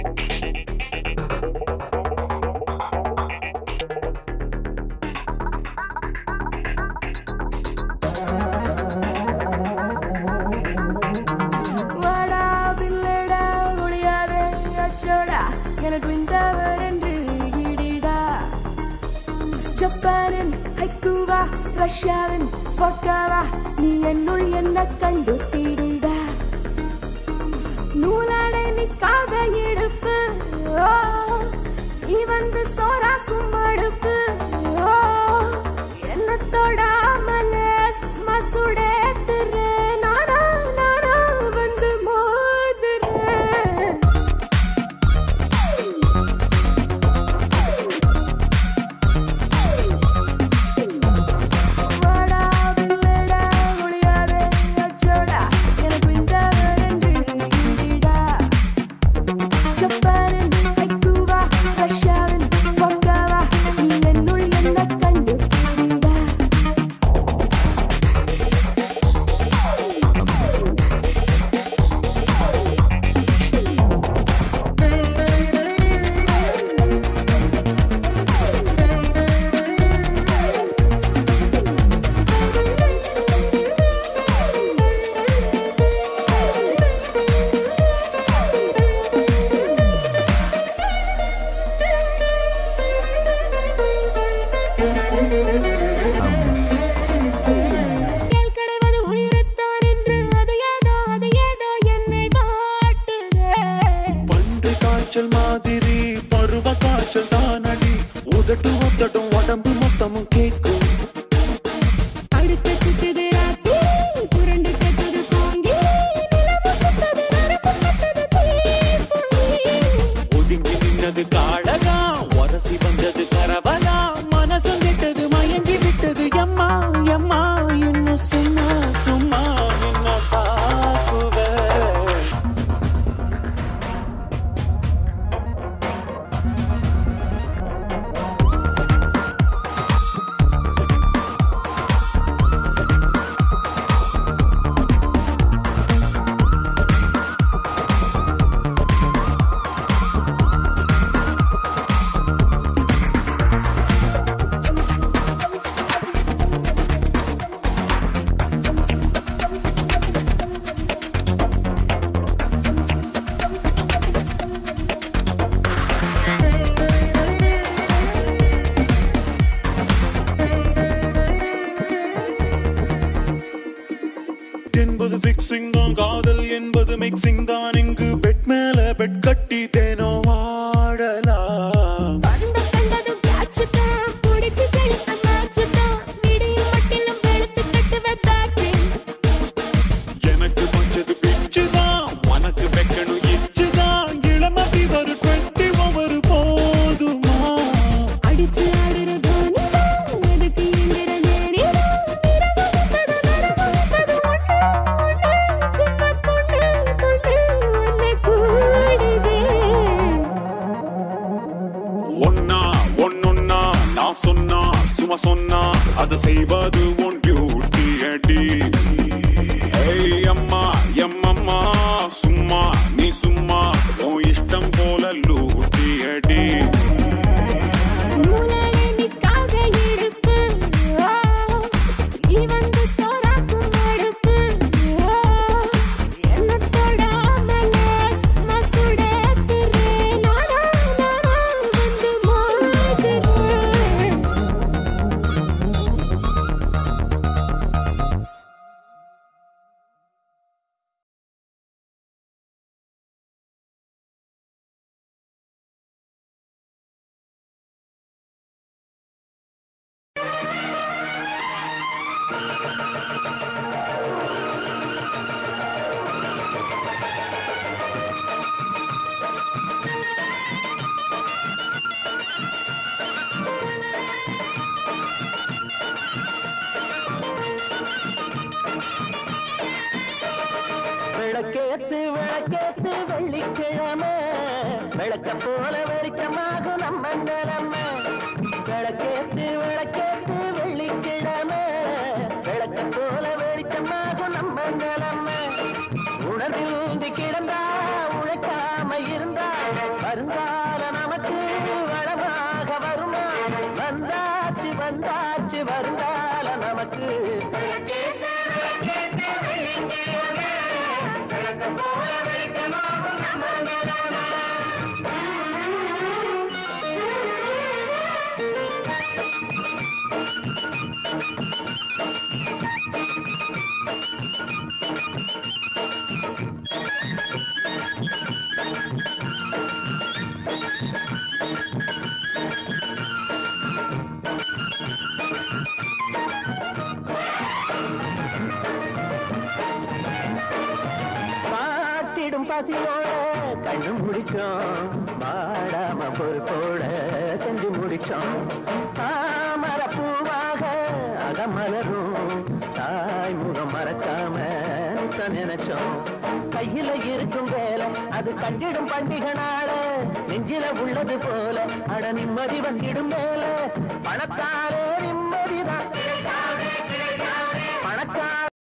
வாடா பில்லடா ஒளியாதே அச்சோடா எனக்கு விண்டவர் என்று ஈடிடா ஜப்பானின் ஹைக்குவா ரஷ்யாவின் ஃபோட்டாவா நீ என்னுள் என்ன கண்டு பீடிடா நூலாடை நிக்காத இடுப்பு ஓ, நீ வந்து சோறாக்கும் அடுப்பு ஓ, என்ன தொடாமல சும்மா சுடேத்துற நானா நானா வந்து மோதுறேன் வாடா பில்லடா ஒளியாதே அச்சோடா எனக்கு விண்டவர் என்று ஈடிடா ஜப்பானின் ஹைக்குவா ரஷ்யாவின் ஃபோட்டாவா நீ என்னுள் என்ன கண்டு பீடிடா கேள் கிடைவது உயிரைத்தான் என்று அது ஏதோ அது ஏதோ என்னை வாட்டுதே பண்டு காய்ச்சல் மாதிரி பருவ காய்ச்சல் தானடி உதட்டு ஒத்தட்டும் உடம்பு மொத்தமும் கேக்கும் அடுத்த சுத்துது ராத்தி புரண்டு கட்டுது போங்கி நிலவு சுத்தது நரம்பு கட்டுது தீப்பொங்கி ஒதுங்கி நின்னது காடகா உரசி வந்தது கரவலா மனசும் கெட்டது மயங்கி விட்டது எம்மா எம்மா இன்னும் சும்மா சும்மா நின்ன தாக்குவேன் என்பது பிக்சிங் தான் காதல் என்பது மிக்சிங் தான் இங்கு பெட் மேல பெட் கட்டி தேனோ ஆடலாம் வந்த கண்டதும் காய்ச்சுதான் புடிச்சு செலுத்த மாச்சுதான் விடியும் மட்டிலும் வெளுத்து கட்டுவேன் பேட்டரி எனக்கு கொஞ்சது பிச்சுதான் உனக்கு வைக்கணும் இச்சுதான் இளமதி ஒரு டுவெண்ட்டி ஓவர் போதுமா அடிச்சு ஆடுற தோனிதான் எதுக்கு எந்திர நேரிதான் விரகு விட்டது நரகு விட்டது ஒண்ணு ஒண்ணு சின்ன பொண்ணு பொண்ணு உன்னை கூடுதே ஒன்னா ஒன்னொன்னா நான் சொன்னா சும்மா சொன்னா அது செய்வது உன் டியூட்டி அடி ஏய் அம்மா எம்மம்மா சும்மா நீ சும்மா உன் இஷ்டம் போல லூட்டி அடி நூலாடை நிக்காத இடுப்பு ஓ, நீ வந்து சோறாக்கும் அடுப்பு ஓ, என்ன தொடாமல சும்மா சுடேத்துறே நானா நானா வந்து மோதுறேன் விளக்கேத்து விளக்கேத்து வெள்ளிக்கிழமை விளக்க போல வெளிச்சமாகும் நம்ம நிலமை விளக்கேத்து விளக்கேத்து வெள்ளிக்கிழமை விளக்க போல வெளிச்சமாகும் நம்ம நிலமை உணர்வில் கிடந்தா உழைக்காம இருந்தா பாட்டிடும் பசியோட கண்ணு முடிச்சோம் வாடாம போல் போல செஞ்சு முடிச்சோம் தாமர பூவாக அகமலரும் தாய் முகம் மறக்காம நிக்க நினைச்சோம் கையில இருக்கும் வேலை அது கண்டிடும் பண்டிகை நாள நெஞ்சில உள்ளது போல அட நிம்மதி வந்திடும் மேல பணத்தாலே